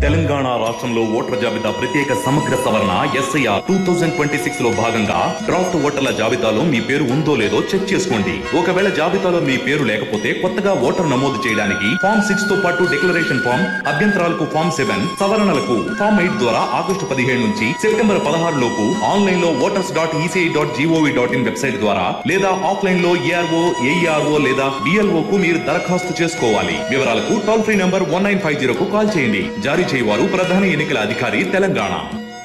తెలంగాణ రాష్ట్రంలో ఓటర్ల జాబితా ప్రత్యేక సమగ్ర సవరణ SIR two thousand twenty six లో భాగంగా డ్రాఫ్ట్ ఓటర్ల జాబితాలో మీ పేరు ఉందో లేదో చెక్ చేసుకోండి ఒకవేళ జాబితాలో మీ పేరు లేకపోతే కొత్తగా ఓటర్ నమోదు చేయడానికి ఫామ్ సిక్స్ తో పాటు డిక్లరేషన్ ఫామ్ అభ్యంతరాలకు ఫామ్ సెవెన్ సవరణలకు ఫామ్ ఎయిట్ ద్వారా ఆగస్టు పదిహేడు నుంచి సెప్టెంబర్ పదహారు లోపు ఆన్లైన్ లో voters dot ECI dot GOV dot in website ద్వారా లేదా ఆఫ్లైన్ లో ఏఆర్ఓ ఏఈఆర్ఓ లేదా బిఎల్ఓ కు మీరు దరఖాస్తు చేసుకోవాలి వివరాలకు toll free number one nine five zero కు కాల్ చేయండి జారీ చేయవారు ప్రధాన ఎన్నికల అధికారి తెలంగాణ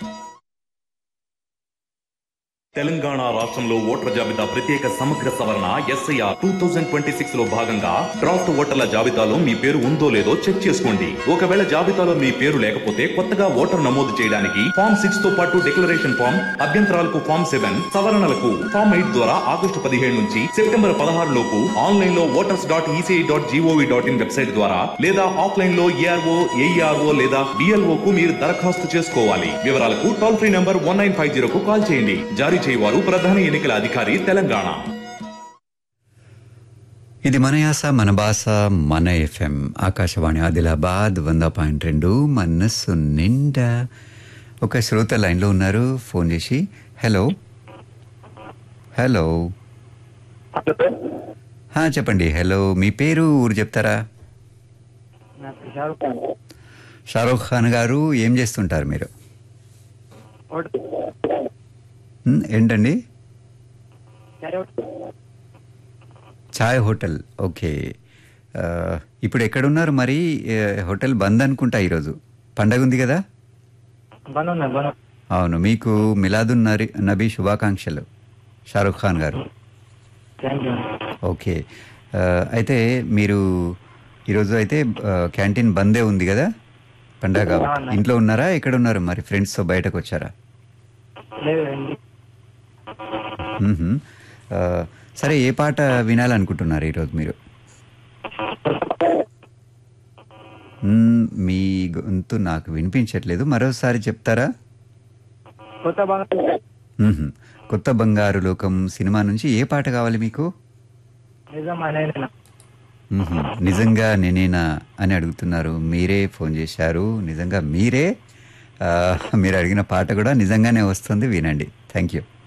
తెలంగాణ రాష్ట్రంలో ఓటర్ల జాబితా ప్రత్యేక సమగ్ర సవరణ SIR two thousand twenty six లో భాగంగా డ్రాఫ్ట్ ఓటర్ల జాబితాలో మీ పేరు ఉందో లేదో చెక్ చేసుకోండి ఒకవేళ జాబితాలో మీ పేరు లేకపోతే కొత్తగా ఓటర్ నమోదు చేయడానికి ఫామ్ సిక్స్ తో పాటు డిక్లరేషన్ ఫామ్ అభ్యంతరాలకు ఫామ్ సెవెన్ సవరణలకు ఫామ్ ఎయిట్ ద్వారా ఆగస్టు పదిహేడు నుంచి సెప్టెంబర్ పదహారు లోపు ఆన్లైన్ లో voters dot ECI dot GOV dot in website ద్వారా లేదా ఆఫ్లైన్ లో ఏఆర్ఓ ఏఈఆర్ఓ లేదా బిఎల్ఓ కు మీరు దరఖాస్తు చేసుకోవాలి వివరాలకు toll free number one nine five zero కు కాల్ చేయండి జారీ చేయవారు ప్రధాన ఎన్నికల అధికారి తెలంగాణ ఇది మన యాస మన భాష మన ఎఫ్ఎం ఆకాశవాణి ఆదిలాబాద్ వంద పాయింట్ రెండు మనస్సు నిండా ఒక శ్రోత లైన్లో ఉన్నారు ఫోన్ చేసి హలో హలో హా, చెప్పండి హలో మీ పేరు ఊరు చెప్తారా నాకు షారుఖ్ ఖాన్ షారూఖ్ ఖాన్ గారు ఏం చేస్తుంటారు మీరు ఒకటి ఉమ్, ఏంటండి సరే ఒకటి ఛాయ్ హోటల్ ఓకే ఆ, ఇప్పుడు ఎక్కడున్నారు మరి ఏ, హోటల్ బంద్ అనుకుంటా ఈరోజు పండగ ఉంది కదా బన్ ఉన్నా బన్ అవును మీకు మిలాదున్ నరి నబీ శుభాకాంక్షలు షారుఖ్ ఖాన్ గారు థ్యాంక్ యూ ఓకే ఆ, అయితే మీరు ఈరోజు అయితే ఆ, క్యాంటీన్ బందే ఉంది కదా పండగ కాబట్టి అవునా. ఇంట్లో ఉన్నారా ఎక్కడ ఉన్నారు మరి ఫ్రెండ్స్తో బయటకు వచ్చారా లేదండి మ్మ్హ్మ్. ఆ, సరే ఏ పాట వినాలనుకుంటున్నారు ఈరోజు మీరు మ్మ్, మీ గొంతు నాకు వినిపించట్లేదు మరోసారి చెప్తారా కొత్త బంగారు మ్మ్హ్మ్. కొత్త బంగారు లోకం సినిమా నుంచి ఏ పాట కావాలి మీకు నిజం అనేది మ్మ్హ్మ్. నిజంగా నేనేనా అని అడుగుతున్నారు మీరే ఫోన్ చేశారు నిజంగా మీరే ఆ, మీరు అడిగిన పాట కూడా నిజంగానే వస్తుంది వినండి థ్యాంక్ యూ